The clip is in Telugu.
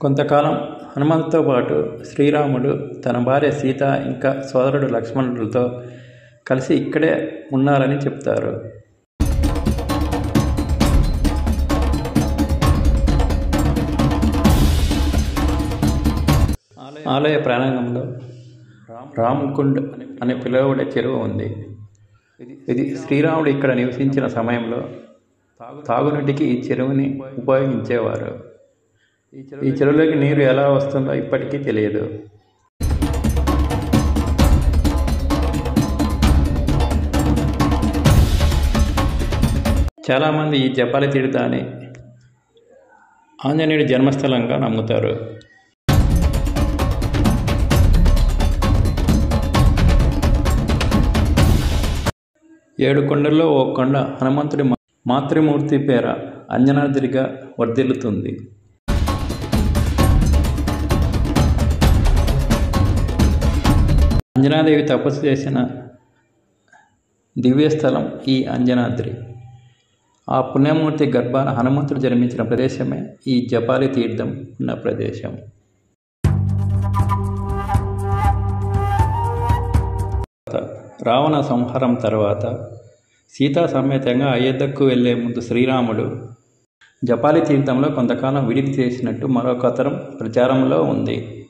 కొంతకాలం హనుమంతుతో పాటు శ్రీరాముడు తన భార్య సీత ఇంకా సోదరుడు లక్ష్మణుడితో కలిసి ఇక్కడే ఉన్నారని చెప్తారు ఆలయ ప్రాంగణంలో రామ్కుండ్ అని పిలువబడే చెరువు ఉంది ఇది శ్రీరాముడు ఇక్కడ నివసించిన సమయంలో తాగునీటికి ఈ చెరువుని ఉపయోగించేవారు ఈ చెరువులోకి నీరు ఎలా వస్తుందో ఇప్పటికీ తెలియదు చాలామంది ఈ జపాలి తీర్థాన్ని ఆంజనేయుడి జన్మస్థలంగా నమ్ముతారు ఏడు కొండల్లో ఓ కొండ హనుమంతుడి మాతృమూర్తి పేర అంజనాద్రిగా వర్ధిల్లుతుంది అంజనాదేవి తపస్సు చేసిన దివ్యస్థలం ఈ అంజనాద్రి ఆ పుణ్యమూర్తి గర్భాన హనుమంతుడు జన్మించిన ప్రదేశమే ఈ జపాలి తీర్థం ఉన్న ప్రదేశం రావణ సంహారం తర్వాత సీతా సమేతంగా అయోధ్యకు వెళ్లే ముందు శ్రీరాముడు జపాలి తీర్థంలో కొంతకాలం విడిది చేసినట్టు మరో కథనం ప్రచారంలో ఉంది